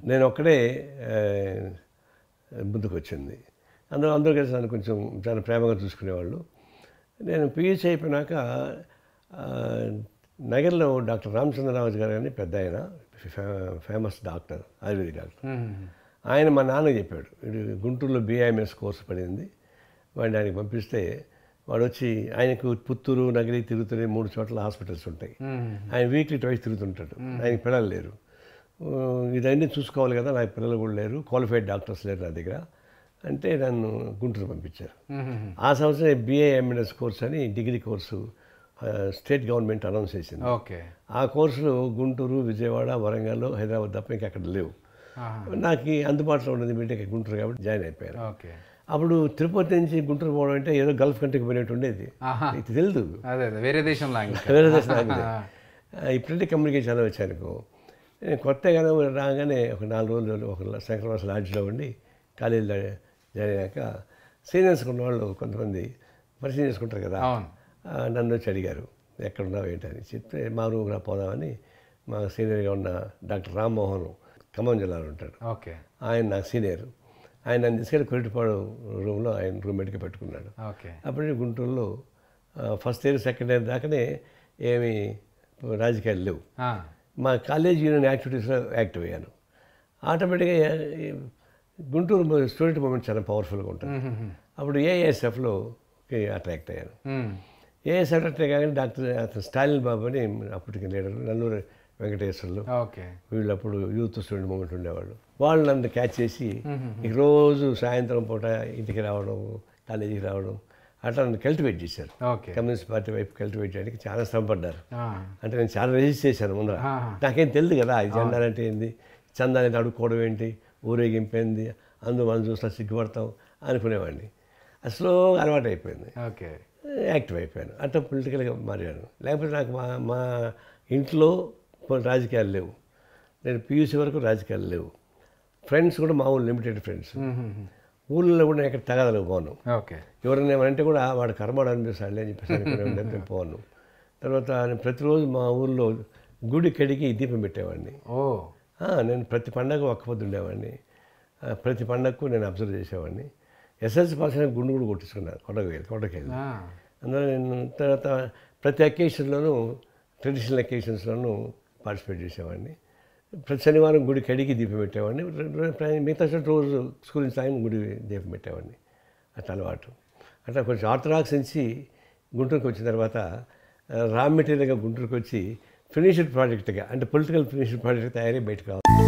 నేను ఒక్కడే ఆ, ముందుకు వచ్చింది అందరూ అందరూ కలిసి నన్ను కొంచెం చాలా ప్రేమగా చూసుకునేవాళ్ళు నేను పిహెచ్ అయిపోయినాక ఆ, నగర్లో డాక్టర్ రామచంద్రరాజు గారు అని పెద్ద ఆయన ఫే- ఫేమస్ డాక్టర్ ఆయుర్వేదిక్ డాక్టర్ ఆయన మా నాన్న చెప్పాడు ఇది గుంటూరులో బీఐఎంఎస్ కోర్సు పడింది వాడిని ఆయనకి పంపిస్తే వాడు వచ్చి ఆయనకు పుత్తూరు నగరి తిరుగుతున్న మూడు చోట్ల హాస్పిటల్స్ ఉంటాయి ఆయన వీక్లీ ట్వైస్ తిరుగుతుంటాడు ఆయనకి పిల్లలు లేరు ఆ, ఇదన్నీ చూసుకోవాలి కదా నాకు పిల్లలు కూడా లేరు క్వాలిఫైడ్ డాక్టర్స్ లేరు నా దగ్గర అంటే నన్ను గుంటూరు పంపించారు ఆ సంవత్సరం బీఏ ఎంఎన్ఎస్ కోర్స్ అని డిగ్రీ కోర్సు ఆ, స్టేట్ గవర్నమెంట్ అనౌన్స్ చేసింది ఓకే ఆ కోర్సులు గుంటూరు విజయవాడ వరంగల్ హైదరాబాద్ తప్ప ఇంకా అక్కడ లేవు నాకు ఈ అందుబాటులో ఉన్నది బీటెక్ గుంటూరు కాబట్టి జాయిన్ అయిపోయాను ఓకే అప్పుడు తిరుపతి నుంచి గుంటూరు పోవడం అంటే ఏదో గల్ఫ్ కంట్రీకి పోయినట్టు ఉండేది ఆహా. ఇది తెలియదు అదే అదే వేరే దేశంలో ఇంకా వేరే దేశం ఆగింది. ఆ, ఈ ప్రింట్ కమ్యూనికేషన్ వచ్చానుకో నేను కొత్తగా రాగానే ఒక నాలుగు రోజులు ఒక శంకరవాస లాడ్జ్లో ఉండి కాలేజీలో జాయిన్ అయ్యాక సీనియర్స్ ఉన్న వాళ్ళు కొంతమంది పరిచయం చేసుకుంటారు కదా అవును ఆ, నన్ను వచ్చి అడిగారు ఎక్కడున్నావు ఏంటని చెప్తే మా రూమ్ రా పోదామని మా సీనియర్గా ఉన్న డాక్టర్ రామ్మోహన్ ఖమ్మం జిల్లాలో ఉంటాడు ఓకే ఆయన నా సీనియర్ ఆయన నన్ను తీసుకెళ్ళి కొరిటిపాడు రూమ్లో ఆయన రూమ్మేట్గా పెట్టుకున్నాడు ఓకే అప్పుడే గుంటూరులో ఫస్ట్ ఇయర్ సెకండ్ ఇయర్ దాకానే ఏమి రాజకీయాలు లేవు ఆ, మా కాలేజ్ యూనియన్ యాక్టివిటీస్లో యాక్టివ్ అయ్యాను ఆటోమేటిక్గా ఈ గుంటూరు స్టూడెంట్ మూమెంట్ చాలా పవర్ఫుల్గా ఉంటుంది అప్పుడు ఏఎస్ఎఫ్లో అట్రాక్ట్ అయ్యాను మ్మ్. ఏఎస్ఎఫ్ అట్రాక్ట్ కాగానే డాక్టర్ అతను స్టాలిన్ బాబు అని అప్పటికి లీడర్ నల్లూరు వెంకటేశ్వర్లు ఓకే వీళ్ళు అప్పుడు యూత్ స్టూడెంట్ మూమెంట్ ఉండేవాళ్ళు వాళ్ళు నన్ను క్యాచ్ చేసి ఇక రోజు సాయంత్రం పూట ఇంటికి రావడం కాలేజీకి రావడం అట్లా నన్ను కల్టివేట్ చేశారు ఓకే కమ్యూనిస్ట్ పార్టీ వైపు కల్టివేట్ చేయడానికి చాలా శ్రమపడ్డారు ఆ, అంటే నేను చాలా రిజిస్ట్ చేశాను ముందర ఆ. నాకేం తెలియదు కదా ఈ జెండాలంటే ఏంది చందాలని అడుక్కోవడం ఏంటి ఊరేగింపు ఏంది అందు మనం చూస్తా సిగ్గుపడతాం అనుకునేవాడిని అసలు అలవాటు అయిపోయింది ఓకే యాక్టివ్ అయిపోయాను అట్లా పొలిటికల్గా మారాను లేకపోతే నాకు మా మా ఇంట్లో కొన్ని రాజకీయాలు లేవు నేను పీయూసీ వరకు రాజకీయాలు లేవు ఫ్రెండ్స్ కూడా మామూలు లిమిటెడ్ ఫ్రెండ్స్ ఊళ్ళో కూడా నేను ఎక్కడ తగదలకు పోను ఓకే ఎవరైనా ఏమంటే కూడా వాడు కర్మాడు అనిపిస్తాడులే అని చెప్పేసి అనుకునేవాడిని నేను పోను తర్వాత నేను ప్రతిరోజు మా ఊళ్ళో గుడి కడిగి దీపం పెట్టేవాడిని ఓ ఆ, నేను ప్రతి పండగ ఒక్క పొద్దు ఉండేవాడిని ఆ, ప్రతి పండగకు నేను అబ్జర్వ్ చేసేవాడిని ఎస్ఎల్సి పాస్ అయిన గుండు కూడా కొట్టించుకున్నాను కొండకు వెళ్ళి కొండకి వెళ్ళి ఆ, అందులో నేను తర్వాత ప్రతి అకేషన్లోనూ ట్రెడిషనల్ అకేషన్స్లోనూ పార్టిసిపేట్ చేసేవాడిని ప్రతి శనివారం గుడి కడిగి దీపం పెట్టేవాడిని రె- రె- మిగతా చోట రోజు స్కూల్ నుంచి సాయం గుడి దీపం పెట్టేవాడిని అట్లా అలవాటు అట్లా కొంచెం ఆర్థడాక్స్ నుంచి గుంటూరుకు వచ్చిన తర్వాత రా మెటీరియల్గా గుంటూరుకు వచ్చి ఫినిష్డ్ ప్రాజెక్ట్గా అంటే పొలిటికల్ ఫినిష్డ్ ప్రాజెక్ట్ తయారీ బయటకు రావాలి